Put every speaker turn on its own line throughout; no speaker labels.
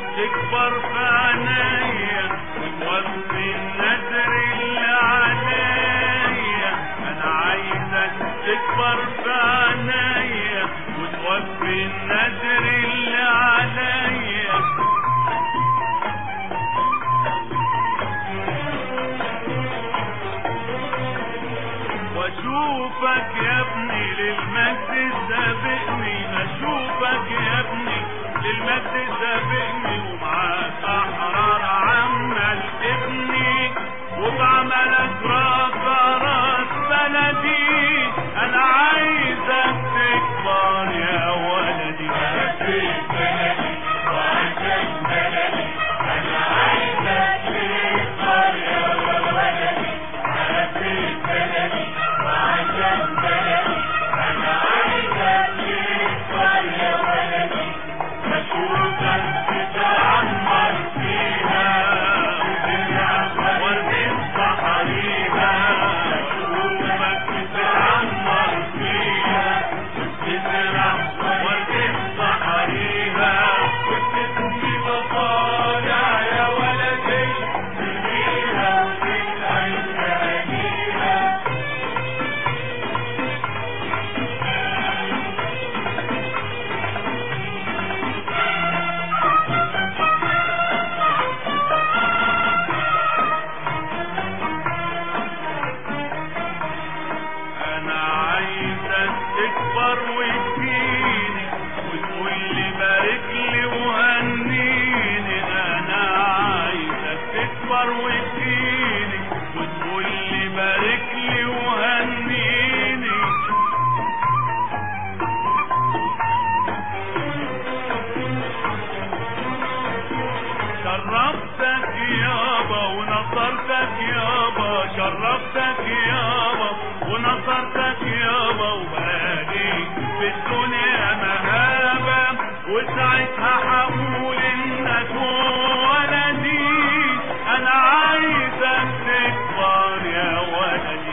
تكبر في عينيا وتوفي النذر اللي عليا انا عايزك تكبر في عينيا وتوفي النذر اللي عليا واشوفك يا ابني للمجد سابقني اشوفك يا ابني للمجد سابقني ومعاك احرار عمال ابني وبعملك راس راس بلدي انا عايزك تكبر يا ولدي انا عايزك تكبر وتجيني وتقول لي بارك لي وهنيني انا عايزك تكبر وتجيني وتقول لي بارك لي وهنيني شرفتك يابا ونصرتك يابا شرفتك يابا ونصرتك يابا وبالي في الدنيا مهابة وساعتها هقول انك ولدي انا عايزك تكبر يا ولدي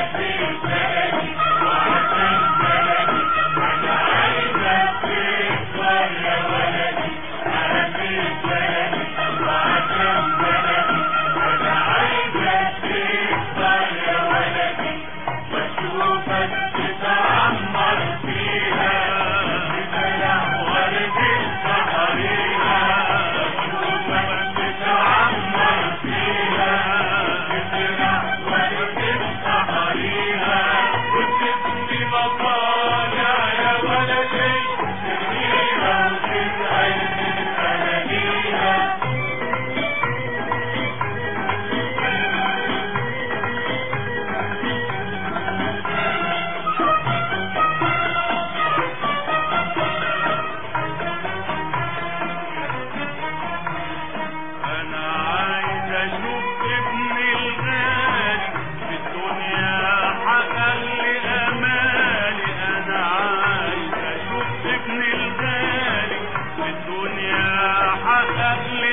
انا عايز اشوف ابني الغالي في الدنيا حقق لي امالي انا عايز اشوف ابني الغالي في الدنيا حقق